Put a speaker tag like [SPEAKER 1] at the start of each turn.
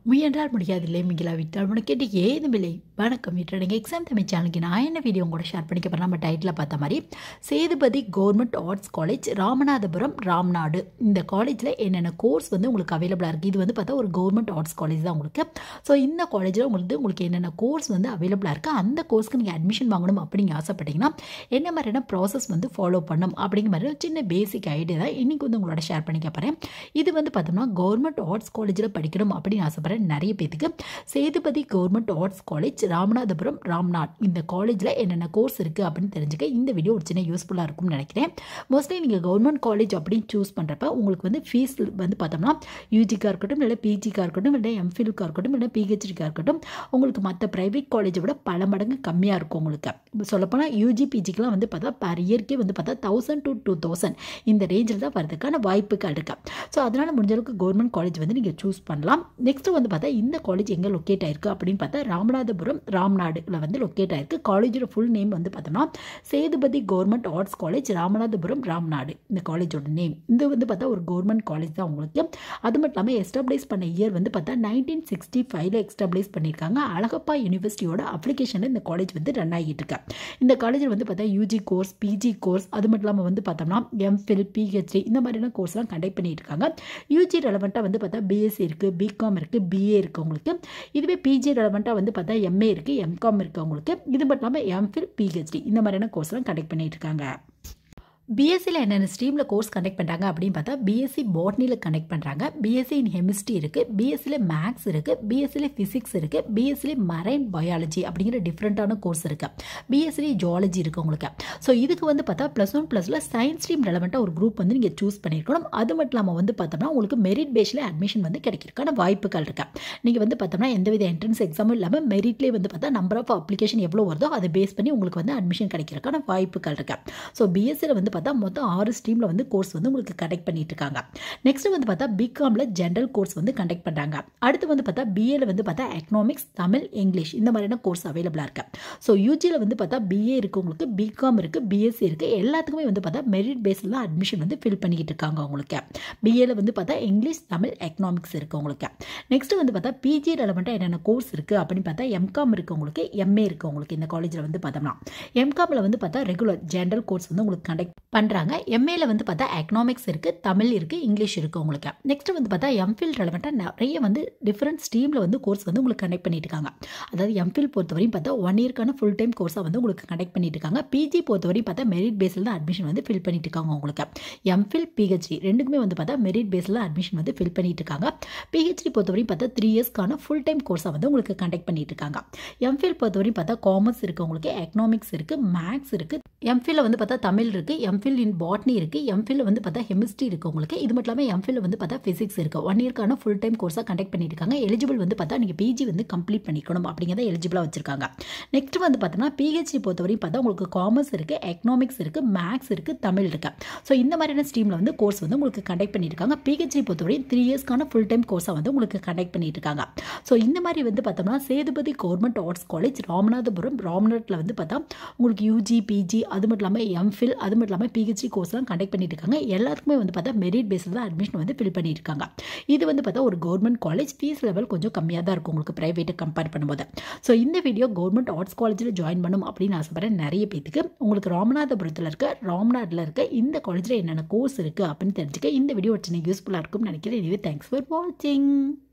[SPEAKER 1] முயன்றால் முடியாதில்லை மிகிலாவிட்டால் உனக்கு கேட்டு ஏதுமில்லை வணக்கம் வீட்டில் நீங்கள் எக்ஸாம் தமிழ் சேனலுக்கு நான் என்ன வீடியோ கூட ஷேர் பண்ணிக்க போகிறேன் நம்ம டைட்டில் பார்த்த மாதிரி Sethupathi government arts college Ramanathapuram Ramnad இந்த காலேஜில் என்னென்ன கோர்ஸ் வந்து உங்களுக்கு அவைலபிளாக இருக்குது இது வந்து பார்த்தா ஒரு கவர்மெண்ட் ஆர்ட்ஸ் காலேஜ் தான் உங்களுக்கு ஸோ இந்த காலேஜில் உங்களுக்கு உங்களுக்கு என்னென்ன கோர்ஸ் வந்து அவைலபிளாக இருக்குது அந்த கோர்ஸ்க்கு நீங்கள் அட்மிஷன் வாங்கணும் அப்படிங்க ஆசைப்பட்டீங்கன்னா என்ன மாதிரியான ப்ராசஸ் வந்து ஃபாலோ பண்ணும் அப்படிங்கிற மாதிரி ஒரு சின்ன பேசிக் ஐடியா தான் இன்றைக்கி வந்து உங்களோட ஷேர் பண்ணிக்க போகிறேன் இது வந்து பார்த்தோம்னா கவர்மெண்ட் ஆர்ட்ஸ் காலேஜில் படிக்கணும் அப்படின்னு ஆசைப்பட்றேன் நிறைய பேத்துக்கு Sethupathi government arts college Ramanathapuram Ramnad இந்த காலேஜில் என்னென்ன கோர்ஸ் இருக்குது அப்படின்னு தெரிஞ்சுக்க இந்த வீடியோ ஒரு சின்ன யூஸ்ஃபுல்லாக இருக்கும்னு நினைக்கிறேன் மோஸ்ட்லி நீங்கள் கவர்மெண்ட் காலேஜ் அப்படின்னு சூஸ் பண்ணுறப்ப உங்களுக்கு வந்து ஃபீஸ் வந்து பார்த்தோம்னா யூஜிக்காக இருக்கட்டும் இல்லை பிஜிக்காக இருக்கட்டும் இல்லை எம்ஃபிலுக்காக இருக்கட்டும் இல்லை பிஹெச்டிக்காக இருக்கட்டும் உங்களுக்கு மற்ற ப்ரைவேட் காலேஜை விட பல மடங்கு கம்மியாக இருக்கும் உங்களுக்கு சொல்லப்போனால் யூஜி பிஜிக்கெலாம் வந்து பார்த்தா பர் இயர்க்கே வந்து பார்த்தா தௌசண்ட் டு டூ தௌசண்ட் இந்த ரேஞ்சில் தான் வரதுக்கான வாய்ப்புகள் இருக்கு ஸோ அதனால் முடிஞ்ச அளவுக்கு கவர்மெண்ட் காலேஜ் வந்து நீங்கள் சூஸ் பண்ணலாம் நெக்ஸ்ட் வந்து பார்த்தா இந்த காலேஜ் எங்கே லொக்கேட் ஆயிருக்கு அப்படின்னு பார்த்தா ராமநாதபுரம் ராம்நாடுல வந்து லொக்கேட் ஆயிருக்கு காலேஜோட ஃபுல் நேம் வந்து பார்த்தோம்னா Sethupathi government arts college Ramanathapuram Ramnad இந்த காலேஜோட நேம் இது வந்து பார்த்தா ஒரு கவர்மெண்ட் காலேஜ் தான் உங்களுக்கு அது மட்டும் இல்லாமல் எஸ்டாப்ளைஸ் பண்ண இயர் வந்து பார்த்தா நைன்டீன் சிக்ஸ்டி ஃபைவ்ல எஸ்டாப்ளைஸ் பண்ணியிருக்காங்க அழகப்பா யூனிவர்சிட்டியோட அப்ளிகேஷனில் இந்த காலேஜ் வந்து ரன் ஆகிட்டு இருக்கு இந்த காலேஜில் வந்து பார்த்தா யூஜி கோர்ஸ் பிஜி கோர்ஸ் அது மட்டும் இல்லாமல் வந்து பார்த்தோம்னா எம்ஃபில் பிஹெச்டி இந்த மாதிரியான கோர்ஸ்லாம் கண்டக்ட் பண்ணிட்டு இருக்காங்க யூஜி ரெலவெண்ட்டாக வந்து பார்த்தா பிஎஸ்சி இருக்குது பிகாம் இருக்குது பிஏ இருக்குது உங்களுக்கு இதுவே பிஜி ரெலவெண்ட்டாக வந்து பார்த்தா எம்ஏ இருக்குது எம்காம் இருக்குது உங்களுக்கு இது மட்டும் இல்லாமல் எம்ஃபில் பிஹெச்டி இந்த மாதிரியான கோர்ஸ்லாம் கண்டக்ட் பண்ணிட்டு இருக்காங்க பிஎஸ்சியில் என்னென்ன ஸ்ட்ரீமில் கோர்ஸ் கண்டக்ட் பண்ணுறாங்க அப்படின்னு பார்த்தா பிஎஸ்சி பாட்னியில் கண்டக்ட் பண்ணுறாங்க பிஎஸ்சி இன் கெமிஸ்ட்ரி இருக்குது பிஎஸ்சியில் மேக்ஸ் இருக்குது பிஎஸ்சியில் ஃபிசிக்ஸ் இருக்குது பிஎஸ்சியில் மரைன் பயாலஜி அப்படிங்கிற டிஃப்ரெண்ட்டான கோர்ஸ் இருக்குது பிஎஸ்சி ஜுவாலஜி இருக்குது உங்களுக்கு ஸோ இதுக்கு வந்து பார்த்தா ப்ளஸ் ஒன் ப்ளஸில் சயின்ஸ் ஸ்ட்ரீம் ரெலவெண்ட்டாக ஒரு குரூப் வந்து நீங்கள் சூஸ் பண்ணியிருக்கணும் அது மட்டும் இல்லாமல் வந்து பார்த்தோம்னா உங்களுக்கு மெரிட் பேஸில் அட்மிஷன் வந்து கிடைக்கிறதுக்கான வாய்ப்புகள் இருக்கு நீங்கள் வந்து பார்த்தோம்னா எந்தவித என்ட்ரன்ஸ் எக்ஸாமும் இல்லாமல் மெரிட்லேயே வந்து பார்த்தா நம்பர் ஆஃப் அப்ளிகேஷன் எவ்வளோ வருதோ அதை பேஸ் பண்ணி உங்களுக்கு வந்து அட்மிஷன் கிடைக்கிறதுக்கான வாய்ப்புகள் இருக்கு ஸோ பிஎஸ்சியில் வந்து பார்த்தா மொத்தம் ஆறு ஸ்ட்ரீமில் வந்து கோர்ஸ் வந்து உங்களுக்கு கண்டக்ட் பண்ணிட்டு இருக்காங்க நெக்ஸ்ட் வந்து பார்த்தா பிகாமில் ஜென்ரல் கோர்ஸ் வந்து கண்டக்ட் பண்ணுறாங்க அடுத்து வந்து பார்த்தா பிஏல வந்து பார்த்தா எக்கனாமிக்ஸ் தமிழ் இங்கிலீஷ் இந்த மாதிரியான கோர்ஸ் அவைலபிளாக இருக்கு ஸோ யூஜியில் வந்து பார்த்தா பிஏ இருக்குது உங்களுக்கு பிகாம் இருக்குது பிஎஸ்சி இருக்குது எல்லாத்துக்குமே வந்து பார்த்தா மெரிட் பேஸில் தான் அட்மிஷன் வந்து ஃபில் பண்ணிக்கிட்டு இருக்காங்க உங்களுக்கு பிஏல வந்து பார்த்தா இங்கிலீஷ் தமிழ் எக்கனாமிக்ஸ் இருக்குது உங்களுக்கு நெக்ஸ்ட் வந்து பார்த்தா பிஜி ரெலவெண்ட்டாக என்னென்ன கோர்ஸ் இருக்குது அப்படின்னு பார்த்தா எம்காம் இருக்குது உங்களுக்கு எம்ஏ இருக்குது உங்களுக்கு இந்த காலேஜில் வந்து பார்த்தோம்னா எம்காமில் வந்து பார்த்தா ரெகுலர் ஜென்ரல் கோர்ஸ் வந்து உங்களுக்கு கண்டக்ட் பண்ணுறாங்க எம்ஏல வந்து பார்த்தா எக்கனாமிக்ஸ் இருக்குது தமிழ் இருக்குது இங்கிலீஷ் இருக்குது உங்களுக்கு நெக்ஸ்ட் வந்து பார்த்தா எம்ஃபில் ரெலவெண்ட்டாக நிறைய வந்து டிஃப்ரெண்ட் ஸ்ட்ரீமில் வந்து கோர்ஸ் வந்து உங்களுக்கு கண்டக்ட் பண்ணிட்டு இருக்காங்க அதாவது எம்ஃபில் பொறுத்தவரையும் பார்த்தா ஒன் இயர்க்கான ஃபுல் டைம் கோர்ஸாக வந்து உங்களுக்கு கண்டக்ட் பண்ணிட்டு இருக்காங்க பிஜி பொறுத்தவரையும் பார்த்தா மெரிட் பேஸில் தான் அட்மிஷன் வந்து ஃபில் பண்ணிட்டு இருக்காங்க உங்களுக்கு எம்ஃபில் பிஹெச்டி ரெண்டுக்குமே வந்து பார்த்தா மெரிட் பேஸில் அட்மிஷன் வந்து ஃபில் பண்ணிட்டு இருக்காங்க பிஹெச்டி பொறுத்தவரையும் பார்த்தா த்ரீ இயர்ஸ்க்கான ஃபுல் டைம் கோர்ஸாக வந்து உங்களுக்கு கண்டக்ட் பண்ணிட்டு இருக்காங்க எம்ஃபில் பொறுத்தவரையும் பார்த்தா காமர்ஸ் இருக்குது உங்களுக்கு எக்கனாமிக்ஸ் இருக்குது மேக்ஸ் இருக்குது எம்ஃபில் வந்து பார்த்தா தமிழ் இருக்குது எம்ஃபில் இன் பாட்னி இருக்குது எம்ஃபில் வந்து பார்த்தா கெமிஸ்ட்ரி இருக்குது உங்களுக்கு இது மட்டும் இல்லாமல் எம்ஃபில் வந்து பார்த்தா ஃபிசிக்ஸ் இருக்குது ஒன் இயர்க்கான ஃபுல் டைம் கோர்ஸாக கண்டக்ட் பண்ணியிருக்காங்க எலிஜிபிள் வந்து பார்த்தா நீங்கள் பிஜி வந்து கம்ப்ளீட் பண்ணிக்கணும் அப்படிங்கிறத எலிஜிபிளாக வச்சிருக்காங்க நெக்ஸ்ட் வந்து பார்த்தோம்னா பிஹெச்டி பொறுத்தவரையும் பார்த்தா உங்களுக்கு காமர்ஸ் இருக்குது எக்கனாமிக்ஸ் இருக்குது மேக்ஸ் இருக்குது தமிழ் இருக்குது ஸோ இந்த மாதிரியான ஸ்ட்ரீமில் வந்து கோர்ஸ் வந்து உங்களுக்கு கண்டக்ட் பண்ணியிருக்காங்க பிஹெச்டி பொறுத்தவரையும் த்ரீ இயர்ஸ்க்கான ஃபுல் டைம் கோர்ஸாக வந்து உங்களுக்கு கண்டக்ட் பண்ணிட்டு இருக்காங்க ஸோ இந்த மாதிரி வந்து பார்த்தோம்னா Sethupathi government arts college Ramanathapuram ராம்நாட்டில் வந்து பார்த்தா உங்களுக்கு யூஜி பிஜி அது மட்டும் இல்லாமல் எம்ஃபில் அது மட்டும் இல்லாமல் பிஹெச்டி கோர்ஸ்லாம் கண்டக்ட் பண்ணிட்டு இருக்காங்க எல்லாத்துக்குமே வந்து பார்த்தா மெரிட் பேஸில் தான் அட்மிஷன் வந்து ஃபில் பண்ணிட்டு இருக்காங்க இது வந்து பார்த்தா ஒரு கவர்மெண்ட் காலேஜ் ஃபீஸ் லெவல் கொஞ்சம் கம்மியாக தான் இருக்கும் உங்களுக்கு ப்ரைவேட்டை கம்பேர் பண்ணும்போது ஸோ இந்த வீடியோ கவர்மெண்ட் ஆர்ட்ஸ் காலேஜில் ஜாயின் பண்ணும் அப்படின்னு ஆசைப்படுறேன் நிறைய பேத்துக்கு உங்களுக்கு ராமநாதபுரத்தில் இருக்க ராம்நாட்டில் இருக்க இந்த காலேஜில் என்னென்ன கோர்ஸ் இருக்குது அப்படின்னு தெரிஞ்சுக்க இந்த வீடியோ ஒரு சின்ன யூஸ்ஃபுல்லாக இருக்கும்னு நினைக்கிறேன் இதுவே தேங்க்ஸ் ஃபார் வாட்சிங்